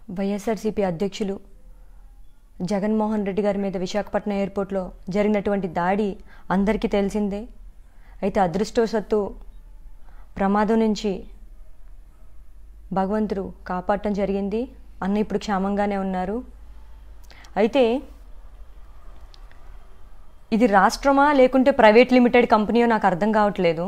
వైఎస్ఆర్సీపీ అధ్యక్షులు జగన్మోహన్ రెడ్డి గారి మీద విశాఖపట్నం ఎయిర్పోర్ట్లో జరిగినటువంటి దాడి అందరికీ తెలిసిందే అయితే అదృష్టవశాత్తు ప్రమాదం నుంచి భగవంతుడు కాపాడటం జరిగింది అన్న ఇప్పుడు క్షేమంగానే ఉన్నారు అయితే ఇది రాష్ట్రమా లేకుంటే ప్రైవేట్ లిమిటెడ్ కంపెనీయో నాకు అర్థం కావట్లేదు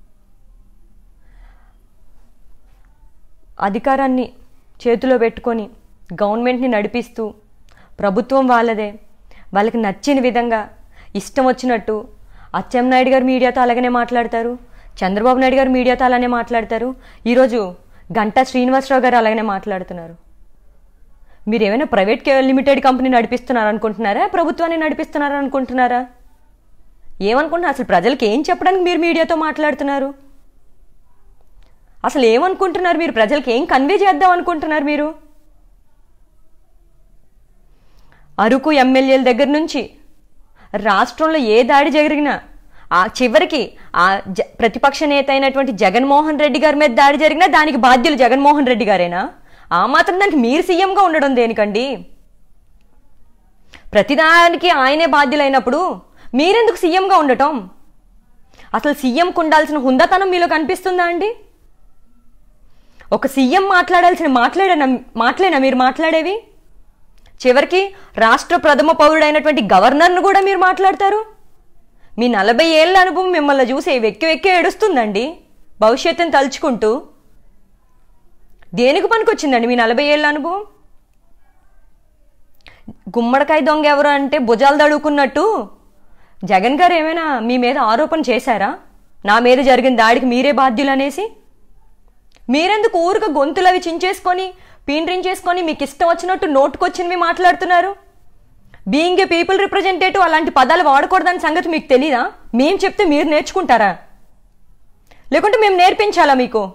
అధికారాన్ని చేతిలో పెట్టుకొని గవర్నమెంట్ని నడిపిస్తూ ప్రభుత్వం వాళ్ళదే వాళ్ళకి నచ్చిన విధంగా ఇష్టం వచ్చినట్టు అచ్చెన్నాయుడు గారు మీడియాతో అలాగనే మాట్లాడతారు చంద్రబాబు నాయుడు గారు మీడియాతో అలానే మాట్లాడతారు ఈరోజు గంటా శ్రీనివాసరావు గారు అలాగనే మాట్లాడుతున్నారు మీరు ఏమైనా ప్రైవేట్ కే- లిమిటెడ్ కంపెనీ నడిపిస్తున్నారు అనుకుంటున్నారా ప్రభుత్వాన్ని నడిపిస్తున్నారు అనుకుంటున్నారా ఏమనుకుంటున్నారు అసలు ప్రజలకు ఏం చెప్పడానికి మీరు మీడియాతో మాట్లాడుతున్నారు అసలు ఏమనుకుంటున్నారు మీరు ప్రజలకు ఏం కన్వే చేద్దాం అనుకుంటున్నారు మీరు అరకు ఎమ్మెల్యేల దగ్గర నుంచి రాష్ట్రంలో ఏ దాడి జరిగినా ఆ చివరికి ఆ జ ప్రతిపక్ష నేత అయినటువంటి జగన్మోహన్ రెడ్డి గారి మీద దాడి జరిగినా దానికి బాధ్యులు జగన్మోహన్ రెడ్డి గారేనా ఆ మాత్రం దానికి మీరు సీఎంగా ఉండడం దేనికండి ప్రతిదానికి ఆయనే బాధ్యులైనప్పుడు మీరెందుకు సీఎంగా ఉండటం అసలు సీఎంకు ఉండాల్సిన హుందాతనం మీలో కనిపిస్తుందా అండి ఒక సీఎం మాట్లాడాల్సిన మాట్లాడేనా మాట్లాడేనా మీరు మాట్లాడేవి చివరికి రాష్ట్ర ప్రథమ పౌరుడైనటువంటి గవర్నర్ను కూడా మీరు మాట్లాడతారు మీ నలభై ఏళ్ళ అనుభవం మిమ్మల్ని చూసి వెక్కి వెక్కి ఏడుస్తుందండి భవిష్యత్తుని తలుచుకుంటూ దేనికి పనికొచ్చిందండి మీ నలభై ఏళ్ళ అనుభవం గుమ్మడికాయ దొంగ ఎవరు అంటే భుజాలు దడుకున్నట్టు జగన్ గారు ఏమైనా మీ మీద ఆరోపణ చేశారా నా మీద జరిగిన దాడికి మీరే బాధ్యులు అనేసి మీరెందుకు ఊరుక గొంతులు అవి చించేసుకొని పీండ్రించేసుకొని మీకు ఇష్టం వచ్చినట్టు నోటుకొచ్చినవి మాట్లాడుతున్నారు బీయింగ్ ఏ పీపుల్ రిప్రజెంటేటివ్ అలాంటి పదాలు వాడకూడదని సంగతి మీకు తెలీదా మేం చెప్తే మీరు నేర్చుకుంటారా లేకుంటే మేము నేర్పించాలా మీకు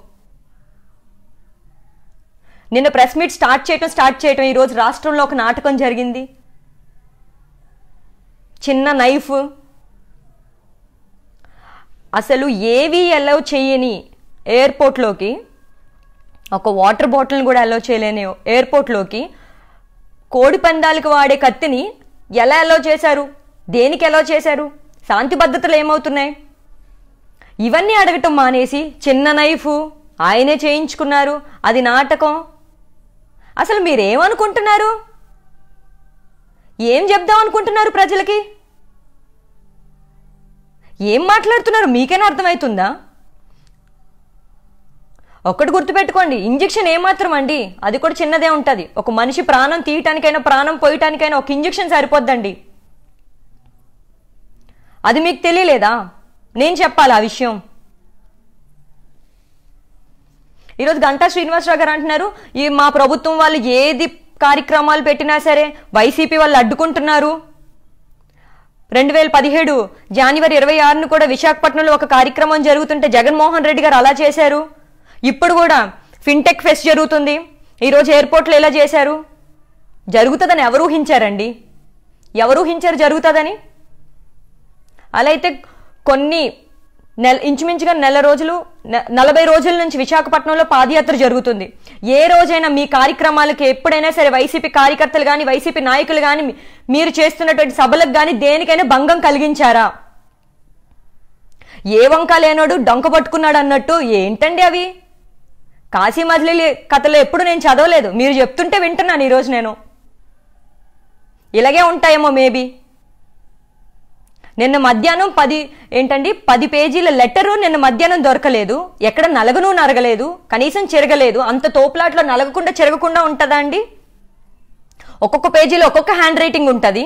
నిన్న ప్రెస్ మీట్ స్టార్ట్ చేయటం స్టార్ట్ చేయటం ఈరోజు రాష్ట్రంలో ఒక నాటకం జరిగింది చిన్న నైఫ్ అసలు ఏవి అలౌ చేయని ఎయిర్పోర్ట్లోకి ఒక వాటర్ బాటిల్ని కూడా అలౌ చేయలేని ఎయిర్పోర్ట్లోకి కోడి పందాలకు వాడే కత్తిని ఎలా అలౌ చేశారు దేనికి అలౌ చేశారు శాంతి భద్రతలు ఏమవుతున్నాయి ఇవన్నీ అడగటం మానేసి చిన్న నైఫ్ ఆయనే చేయించుకున్నారు అది నాటకం అసలు మీరేమనుకుంటున్నారు ఏం చెప్దాం అనుకుంటున్నారు ప్రజలకి ఏం మాట్లాడుతున్నారు మీకైనా అర్థమవుతుందా ఒక్కటి గుర్తుపెట్టుకోండి ఇంజెక్షన్ ఏమాత్రం అండి అది కూడా చిన్నదే ఉంటుంది ఒక మనిషి ప్రాణం తీయటానికైనా ప్రాణం పోయటానికైనా ఒక ఇంజెక్షన్ సరిపోద్దండి అది మీకు తెలియలేదా నేను చెప్పాలి ఆ విషయం ఈరోజు గంటా శ్రీనివాసరావు గారు అంటున్నారు ఈ మా ప్రభుత్వం వాళ్ళు ఏది కార్యక్రమాలు పెట్టినా సరే వైసీపీ వాళ్ళు అడ్డుకుంటున్నారు రెండు వేల పదిహేడు జనవరి ఇరవై ఆరును కూడా విశాఖపట్నంలో ఒక కార్యక్రమం జరుగుతుంటే జగన్మోహన్ రెడ్డి గారు అలా చేశారు ఇప్పుడు కూడా ఫిన్టెక్ ఫెస్ట్ జరుగుతుంది ఈరోజు ఎయిర్పోర్ట్లో ఎలా చేశారు జరుగుతుందని ఎవరు ఊహించారండి ఎవరు ఊహించారు జరుగుతుందని అలా అయితే కొన్ని నెల ఇంచుమించుగా నెల రోజులు నె- నలభై రోజుల నుంచి విశాఖపట్నంలో పాదయాత్ర జరుగుతుంది ఏ రోజైనా మీ కార్యక్రమాలకి ఎప్పుడైనా సరే వైసీపీ కార్యకర్తలు కానీ వైసీపీ నాయకులు కానీ మీరు చేస్తున్నటువంటి సభలకు కానీ దేనికైనా భంగం కలిగించారా ఏ వంక లేనోడు డొంక పట్టుకున్నాడు అన్నట్టు ఏంటండి అవి కాశీ మజిలీ కథలు ఎప్పుడు నేను చదవలేదు మీరు చెప్తుంటే వింటున్నాను ఈరోజు నేను ఇలాగే ఉంటాయేమో మేబీ నిన్న మధ్యాహ్నం పది ఏంటండి పది పేజీల లెటరు నిన్న మధ్యాహ్నం దొరకలేదు ఎక్కడ నలగను నరగలేదు కనీసం చెరగలేదు అంత తోపులాట్లో నలగకుండా చెరగకుండా ఉంటుందా అండి ఒక్కొక్క పేజీలో ఒక్కొక్క హ్యాండ్ రైటింగ్ ఉంటుంది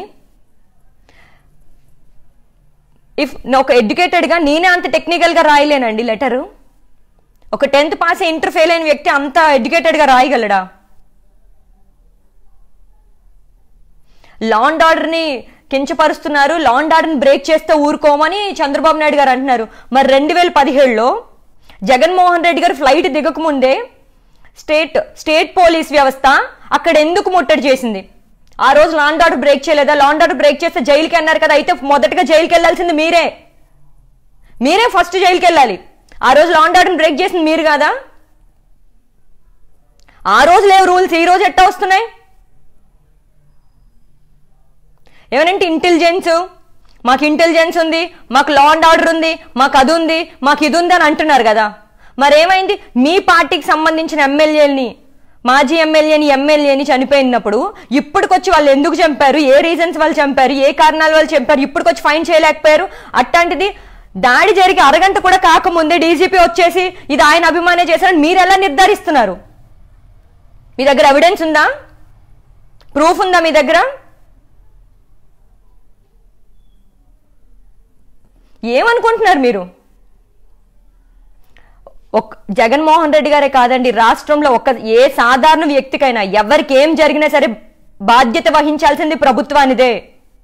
ఇఫ్ ఒక ఎడ్యుకేటెడ్గా నేనే అంత టెక్నికల్గా రాయలేనండి లెటరు ఒక టెన్త్ పాస్ ఇంటర్ ఫెయిల్ అయిన వ్యక్తి అంత ఎడ్యుకేటెడ్గా రాయగలడా లా అండ్ ఆర్డర్ని కించపరుస్తున్నారు లా అండ్ ఆర్డర్ని బ్రేక్ చేస్తే ఊరుకోమని చంద్రబాబు నాయుడు గారు అంటున్నారు మరి రెండు వేల పదిహేడులో జగన్మోహన్ రెడ్డి గారు ఫ్లైట్ దిగకముందే స్టేట్ స్టేట్ పోలీస్ వ్యవస్థ అక్కడ ఎందుకు ముట్టడి చేసింది ఆ రోజు లా అండ్ ఆర్డర్ బ్రేక్ చేయలేదా లా అండ్ ఆర్డర్ బ్రేక్ చేస్తే జైలుకి అన్నారు కదా అయితే మొదటగా జైలుకి వెళ్ళాల్సింది మీరే మీరే ఫస్ట్ జైలుకి వెళ్ళాలి ఆ రోజు లా అండ్ ఆర్డర్ బ్రేక్ చేసింది మీరు కాదా ఆ రోజు లేవు రూల్స్ ఈ రోజు ఎట్టా వస్తున్నాయి ఏమనంటే ఇంటెలిజెన్స్ మాకు ఇంటెలిజెన్స్ ఉంది మాకు లా అండ్ ఆర్డర్ ఉంది మాకు అది ఉంది మాకు ఇది ఉంది అని అంటున్నారు కదా మరేమైంది మీ పార్టీకి సంబంధించిన ఎమ్మెల్యేలని మాజీ ఎమ్మెల్యేని ఎమ్మెల్యేని చనిపోయినప్పుడు ఇప్పటికొచ్చి వాళ్ళు ఎందుకు చంపారు ఏ రీజన్స్ వాళ్ళు చంపారు ఏ కారణాల వాళ్ళు చంపారు ఇప్పటికొచ్చి ఫైన్ చేయలేకపోయారు అట్లాంటిది దాడి జరిగి అరగంట కూడా కాకముందే డీజీపీ వచ్చేసి ఇది ఆయన అభిమానే చేశారని మీరు ఎలా నిర్ధారిస్తున్నారు మీ దగ్గర ఎవిడెన్స్ ఉందా ప్రూఫ్ ఉందా మీ దగ్గర ఏమనుకుంటున్నారు మీరు ఒక్ జగన్మోహన్ రెడ్డి గారే కాదండి రాష్ట్రంలో ఒక ఏ సాధారణ వ్యక్తికైనా ఎవరికి ఏం జరిగినా సరే బాధ్యత వహించాల్సింది ప్రభుత్వానిదే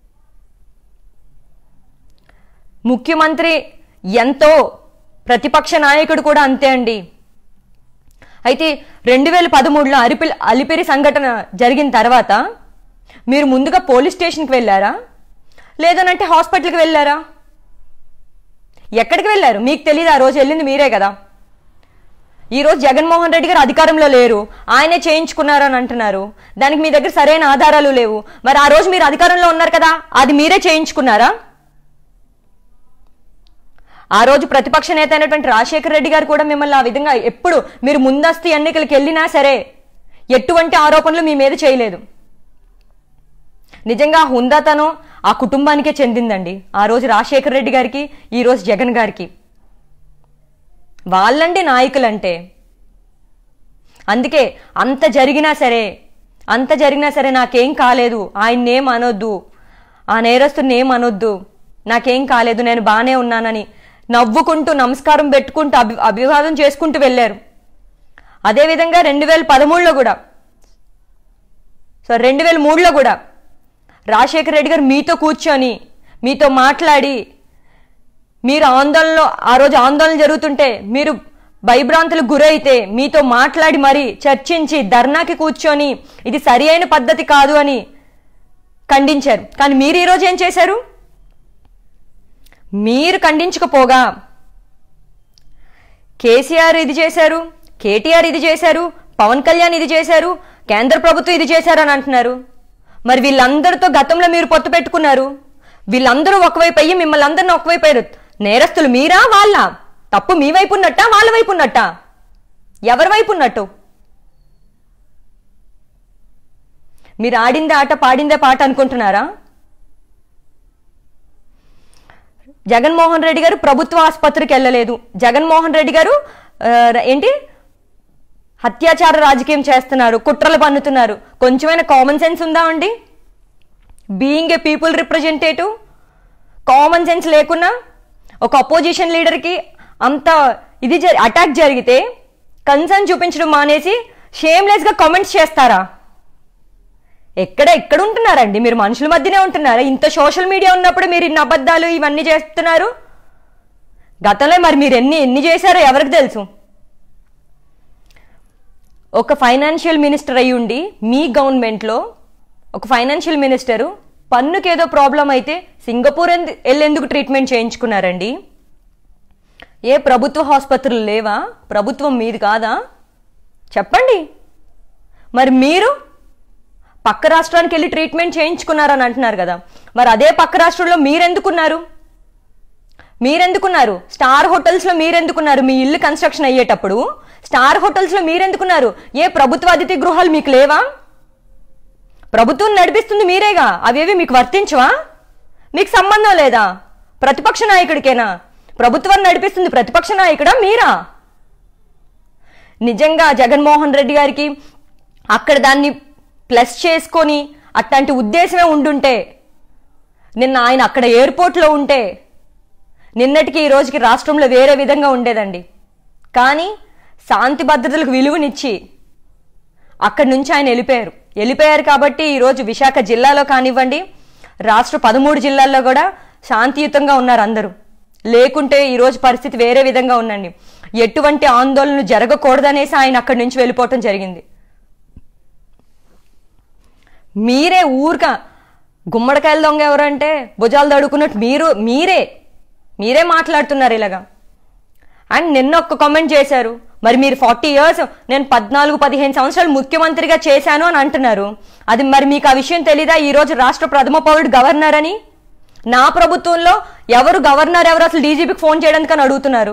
ముఖ్యమంత్రి ఎంతో ప్రతిపక్ష నాయకుడు కూడా అంతే అండి అయితే రెండు వేల పదమూడులో అరిపి అలిపిరి సంఘటన జరిగిన తర్వాత మీరు ముందుగా పోలీస్ స్టేషన్కి వెళ్ళారా లేదనంటే హాస్పిటల్కి వెళ్ళారా ఎక్కడికి వెళ్ళారు మీకు తెలియదు ఆ రోజు వెళ్ళింది మీరే కదా ఈ రోజు జగన్మోహన్ రెడ్డి గారు అధికారంలో లేరు ఆయనే చేయించుకున్నారు అని అంటున్నారు దానికి మీ దగ్గర సరైన ఆధారాలు లేవు మరి ఆ రోజు మీరు అధికారంలో ఉన్నారు కదా అది మీరే చేయించుకున్నారా ఆ రోజు ప్రతిపక్ష నేత అయినటువంటి రాజశేఖర రెడ్డి గారు కూడా మిమ్మల్ని ఆ విధంగా ఎప్పుడు మీరు ముందస్తు ఎన్నికలకు వెళ్ళినా సరే ఎటువంటి ఆరోపణలు మీ మీద చేయలేదు నిజంగా ఆ హుందాతనం ఆ కుటుంబానికే చెందిందండి ఆ రోజు రాజశేఖర రెడ్డి గారికి ఈ రోజు జగన్ గారికి వాళ్ళండి నాయకులంటే అందుకే అంత జరిగినా సరే అంత జరిగినా సరే నాకేం కాలేదు ఆయన్నేం అనొద్దు ఆ నేరస్తుని ఏం అనొద్దు నాకేం కాలేదు నేను బాగానే ఉన్నానని నవ్వుకుంటూ నమస్కారం పెట్టుకుంటూ అభి అభివాదం చేసుకుంటూ వెళ్ళారు అదేవిధంగా రెండు వేల పదమూడులో కూడా సో రెండు వేల మూడులో కూడా రాజశేఖర రెడ్డి గారు మీతో కూర్చొని మీతో మాట్లాడి మీరు ఆందోళనలో ఆ రోజు ఆందోళన జరుగుతుంటే మీరు భయభ్రాంతులకు గురైతే మీతో మాట్లాడి మరి చర్చించి ధర్నాకి కూర్చొని ఇది సరి అయిన పద్ధతి కాదు అని ఖండించారు కానీ మీరు ఈరోజు ఏం చేశారు మీరు ఖండించకపోగా కేసీఆర్ ఇది చేశారు కేటీఆర్ ఇది చేశారు పవన్ కళ్యాణ్ ఇది చేశారు కేంద్ర ప్రభుత్వం ఇది చేశారు అని అంటున్నారు మరి వీళ్ళందరితో గతంలో మీరు పొత్తు పెట్టుకున్నారు వీళ్ళందరూ ఒకవైపు అయ్యి మిమ్మల్ని అందరిని ఒకవైపు అయ్యారు నేరస్తులు మీరా వాళ్ళ తప్పు మీ వైపు ఉన్నట్టా వాళ్ళ వైపు ఉన్నట్టా ఎవరి వైపు ఉన్నట్టు మీరు ఆడిందే ఆట పాడిందే పాట అనుకుంటున్నారా జగన్మోహన్ రెడ్డి గారు ప్రభుత్వ ఆసుపత్రికి వెళ్ళలేదు జగన్మోహన్ రెడ్డి గారు ఆ, ఏంటి హత్యాచార రాజకీయం చేస్తున్నారు కుట్రలు పన్నుతున్నారు కొంచెమైనా కామన్ సెన్స్ ఉందా అండి being a people representative common sense లేకున్నా ఒక అపోజిషన్ లీడర్కి అంత ఇది అటాక్ జరిగితే కన్సర్న్ చూపించడం మానేసి షేమ్లెస్గా కామెంట్స్ చేస్తారా ఎక్కడ ఎక్కడ ఉంటున్నారండి మీరు మనుషుల మధ్యనే ఉంటున్నారా ఇంత సోషల్ మీడియా ఉన్నప్పుడు మీరు ఇన్ని అబద్ధాలు ఇవన్నీ చేస్తున్నారు గతంలో మరి మీరు ఎన్ని ఎన్ని చేశారో ఎవరికి తెలుసు ఒక ఫైనాన్షియల్ మినిస్టర్ అయి ఉండి మీ గవర్నమెంట్లో ఒక ఫైనాన్షియల్ మినిస్టరు పన్నుకి ఏదో ప్రాబ్లం అయితే సింగపూర్ ఎందు- వెళ్ళేందుకు ట్రీట్మెంట్ చేయించుకున్నారండి ఏ ప్రభుత్వ ఆసుపత్రులు లేవా ప్రభుత్వం మీది కాదా చెప్పండి మరి మీరు పక్క రాష్ట్రానికి వెళ్ళి ట్రీట్మెంట్ చేయించుకున్నారని అంటున్నారు కదా మరి అదే పక్క రాష్ట్రంలో మీరెందుకున్నారు మీరెందుకున్నారు స్టార్ హోటల్స్లో మీరెందుకున్నారు మీ ఇల్లు కన్స్ట్రక్షన్ అయ్యేటప్పుడు స్టార్ హోటల్స్లో మీరెందుకున్నారు ఏ ప్రభుత్వ అతిథి గృహాలు మీకు లేవా ప్రభుత్వం నడిపిస్తుంది మీరేగా అవేవి మీకు వర్తించవా మీకు సంబంధం లేదా ప్రతిపక్ష నాయకుడికేనా ప్రభుత్వాన్ని నడిపిస్తుంది ప్రతిపక్ష నాయకుడా మీరా నిజంగా జగన్మోహన్ రెడ్డి గారికి అక్కడ దాన్ని ప్లస్ చేసుకొని అట్లాంటి ఉద్దేశమే ఉండుంటే నిన్న ఆయన అక్కడ ఎయిర్పోర్ట్లో ఉంటే నిన్నటికి ఈ రోజుకి రాష్ట్రంలో వేరే విధంగా ఉండేదండి కానీ శాంతి భద్రతలకు విలువనిచ్చి అక్కడి నుంచి ఆయన వెళ్ళిపోయారు వెళ్ళిపోయారు కాబట్టి ఈరోజు విశాఖ జిల్లాలో కానివ్వండి రాష్ట్ర పదమూడు జిల్లాల్లో కూడా శాంతియుతంగా ఉన్నారు అందరూ లేకుంటే ఈరోజు పరిస్థితి వేరే విధంగా ఉందండి ఎటువంటి ఆందోళనలు జరగకూడదనేసి ఆయన అక్కడి నుంచి వెళ్ళిపోవటం జరిగింది మీరే ఊరిక గుమ్మడికాయల దొంగ ఎవరంటే భుజాలు దడుకున్నట్టు మీరు మీరే మీరే మాట్లాడుతున్నారు ఇలాగా అండ్ నిన్న ఒక్క కామెంట్ చేశారు మరి మీరు ఫార్టీ ఇయర్స్ నేను పద్నాలుగు పదిహేను సంవత్సరాలు ముఖ్యమంత్రిగా చేశాను అని అంటున్నారు అది మరి మీకు ఆ విషయం తెలీదా ఈ రోజు రాష్ట్ర ప్రథమ పౌరుడు గవర్నర్ అని నా ప్రభుత్వంలో ఎవరు గవర్నర్ ఎవరు అసలు డీజీపీకి ఫోన్ చేయడానికి అని అడుగుతున్నారు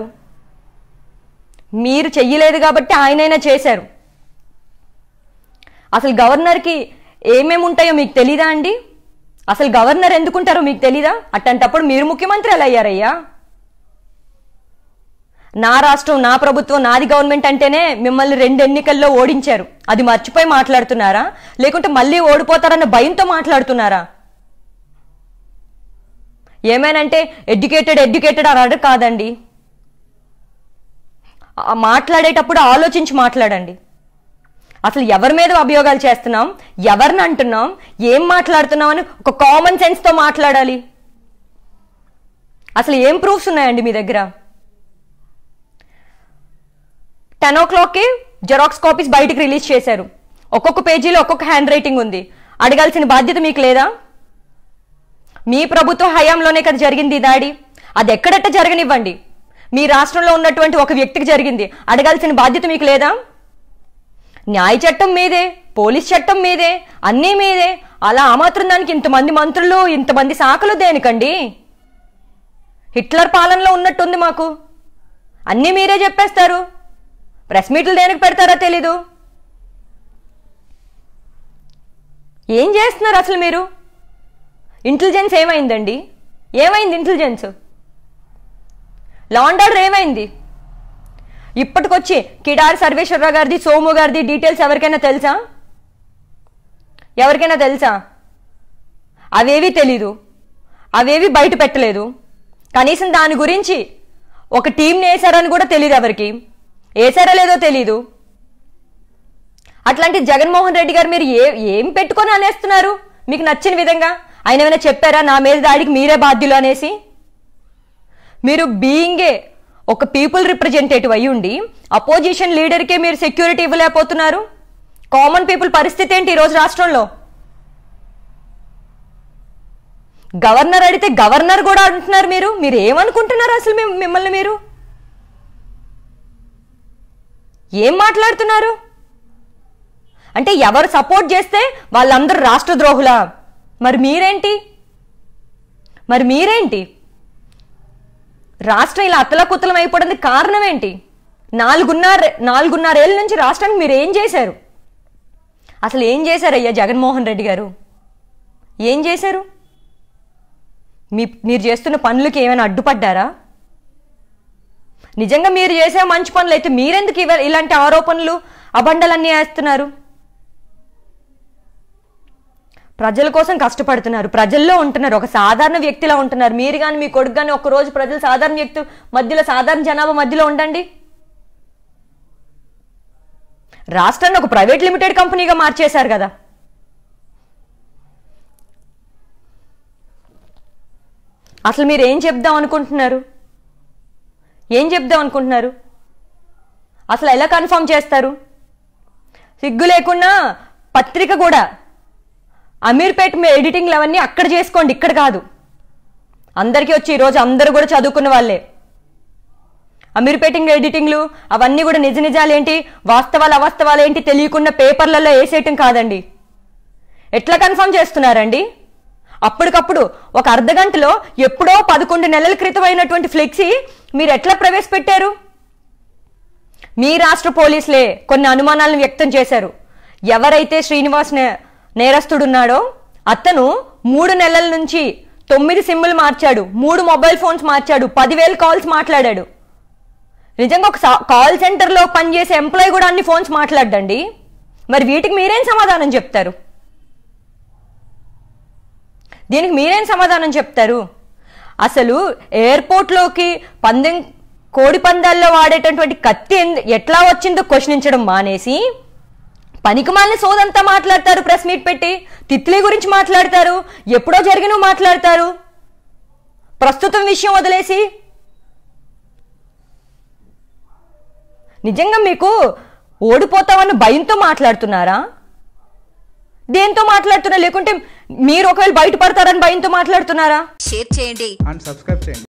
మీరు చెయ్యలేదు కాబట్టి ఆయనైనా చేశారు అసలు గవర్నర్కి ఏమేమి ఉంటాయో మీకు తెలీదా అండి అసలు గవర్నర్ ఎందుకుంటారో మీకు తెలీదా అట్టంటప్పుడు మీరు ముఖ్యమంత్రి ఎలా అయ్యారయ్యా నా రాష్ట్రం నా ప్రభుత్వం నాది గవర్నమెంట్ అంటేనే మిమ్మల్ని రెండు ఎన్నికల్లో ఓడించారు అది మర్చిపోయి మాట్లాడుతున్నారా లేకుంటే మళ్ళీ ఓడిపోతారన్న భయంతో మాట్లాడుతున్నారా ఏమైనంటే ఎడ్యుకేటెడ్ ఎడ్యుకేటెడ్ అని అడగ కాదండి ఆ మాట్లాడేటప్పుడు ఆలోచించి మాట్లాడండి అసలు ఎవరి మీద అభియోగాలు చేస్తున్నాం ఎవరిని అంటున్నాం ఏం మాట్లాడుతున్నాం అని ఒక కామన్ సెన్స్తో మాట్లాడాలి అసలు ఏం ప్రూఫ్స్ ఉన్నాయండి మీ దగ్గర టెన్ ఓ క్లాక్కి జెరాక్స్ కాపీస్ బయటికి రిలీజ్ చేశారు ఒక్కొక్క పేజీలో ఒక్కొక్క హ్యాండ్ రైటింగ్ ఉంది అడగాల్సిన బాధ్యత మీకు లేదా మీ ప్రభుత్వ హయాంలోనే కదా జరిగింది ఈ దాడి అది ఎక్కడట్ట జరగనివ్వండి మీ రాష్ట్రంలో ఉన్నటువంటి ఒక వ్యక్తికి జరిగింది అడగాల్సిన బాధ్యత మీకు లేదా న్యాయ చట్టం మీదే పోలీస్ చట్టం మీదే అన్నీ మీదే అలా ఆ మాత్రం దానికి ఇంతమంది మంత్రులు ఇంతమంది శాఖలు దేనికండి హిట్లర్ పాలనలో ఉన్నట్టుంది మాకు అన్నీ మీరే చెప్పేస్తారు ప్రెస్ మీట్లు దేనికి పెడతారో తెలీదు ఏం చేస్తున్నారు అసలు మీరు ఇంటెలిజెన్స్ ఏమైందండి ఏమైంది ఇంటెలిజెన్స్ లా అండ్ ఆర్డర్ ఏమైంది ఇప్పటికొచ్చి కిడారి సర్వేశ్వరరావు గారిది సోము గారిది డీటెయిల్స్ ఎవరికైనా తెలుసా ఎవరికైనా తెలుసా అవేవి తెలీదు అవేవి బయట పెట్టలేదు కనీసం దాని గురించి ఒక టీంని వేశారని కూడా తెలియదు ఎవరికి వేసారో లేదో తెలీదు అట్లాంటి జగన్మోహన్ రెడ్డి గారు మీరు ఏ ఏం పెట్టుకొని అనేస్తున్నారు మీకు నచ్చిన విధంగా ఆయన ఏమైనా చెప్పారా నా మీద దాడికి మీరే బాధ్యులు అనేసి మీరు బీయింగే ఒక పీపుల్ రిప్రజెంటేటివ్ అయి ఉండి అపోజిషన్ లీడర్కే మీరు సెక్యూరిటీ ఇవ్వలేకపోతున్నారు కామన్ పీపుల్ పరిస్థితి ఏంటి ఈరోజు రాష్ట్రంలో గవర్నర్ అడిగితే గవర్నర్ కూడా అంటున్నారు మీరు మీరు ఏమనుకుంటున్నారు అసలు మిమ్- మిమ్మల్ని మీరు ఏం మాట్లాడుతున్నారు అంటే ఎవరు సపోర్ట్ చేస్తే వాళ్ళందరూ రాష్ట్ర ద్రోహులా మరి మీరేంటి మరి మీరేంటి రాష్ట్రం ఇలా అతలకుతలం అయిపోవడానికి కారణం ఏంటి నాలుగున్నర నాలుగున్నరేళ్ళ నుంచి రాష్ట్రానికి మీరు ఏం చేశారు అసలు ఏం చేశారయ్యా జగన్మోహన్ రెడ్డి గారు ఏం చేశారు మీ మీరు చేస్తున్న పనులకి ఏమైనా అడ్డుపడ్డారా నిజంగా మీరు చేసే మంచి పనులు అయితే మీరెందుకు ఇవ ఇలాంటి ఆరోపణలు అబండలన్నీ వేస్తున్నారు ప్రజల కోసం కష్టపడుతున్నారు ప్రజల్లో ఉంటున్నారు ఒక సాధారణ వ్యక్తిలా ఉంటున్నారు మీరు కానీ మీ కొడుకు కానీ ఒక రోజు ప్రజలు సాధారణ వ్యక్తి మధ్యలో సాధారణ జనాభా మధ్యలో ఉండండి రాష్ట్రాన్ని ఒక ప్రైవేట్ లిమిటెడ్ కంపెనీగా మార్చేశారు కదా అసలు మీరు ఏం చెప్దాం అనుకుంటున్నారు ఏం చెప్దాం అనుకుంటున్నారు అసలు ఎలా కన్ఫర్మ్ చేస్తారు సిగ్గు లేకుండా పత్రిక కూడా అమీర్పేట్ మీ ఎడిటింగ్లు అవన్నీ అక్కడ చేసుకోండి ఇక్కడ కాదు అందరికీ వచ్చి ఈరోజు అందరూ కూడా చదువుకున్న వాళ్ళే అమీర్పేటింగ్ ఎడిటింగ్లు అవన్నీ కూడా నిజ నిజాలు ఏంటి వాస్తవాలు అవాస్తవాలు ఏంటి తెలియకుండా పేపర్లలో వేసేయటం కాదండి ఎట్లా కన్ఫర్మ్ చేస్తున్నారండి అప్పటికప్పుడు ఒక అర్ధ గంటలో ఎప్పుడో పదకొండు నెలల క్రితం అయినటువంటి ఫ్లెక్సీ మీరు ఎట్లా ప్రవేశపెట్టారు మీ రాష్ట్ర పోలీసులే కొన్ని అనుమానాలను వ్యక్తం చేశారు ఎవరైతే శ్రీనివాస్ నే నేరస్తుడున్నాడో అతను మూడు నెలల నుంచి తొమ్మిది సిమ్ములు మార్చాడు మూడు మొబైల్ ఫోన్స్ మార్చాడు పదివేల కాల్స్ మాట్లాడాడు నిజంగా ఒక సా- కాల్ సెంటర్లో పనిచేసే ఎంప్లాయీ కూడా అన్ని ఫోన్స్ మాట్లాడండి మరి వీటికి మీరేం సమాధానం చెప్తారు దీనికి మీరేం సమాధానం చెప్తారు అసలు ఎయిర్పోర్ట్లోకి పందెం కోడి పందాల్లో వాడేటటువంటి కత్తి ఎందు- ఎట్లా వచ్చిందో క్వశ్చనించడం మానేసి పనికిమాలిన సోదంతా మాట్లాడతారు ప్రెస్ మీట్ పెట్టి తిత్లీ గురించి మాట్లాడతారు ఎప్పుడో జరిగినవి మాట్లాడతారు ప్రస్తుతం విషయం వదిలేసి నిజంగా మీకు ఓడిపోతామన్న భయంతో మాట్లాడుతున్నారా దేంతో మాట్లాడుతున్నా లేకుంటే మీరు ఒకవేళ బయటపడతారని భయంతో మాట్లాడుతున్నారా షేర్ చేయండి అండ్ సబ్స్క్రైబ్ చేయండి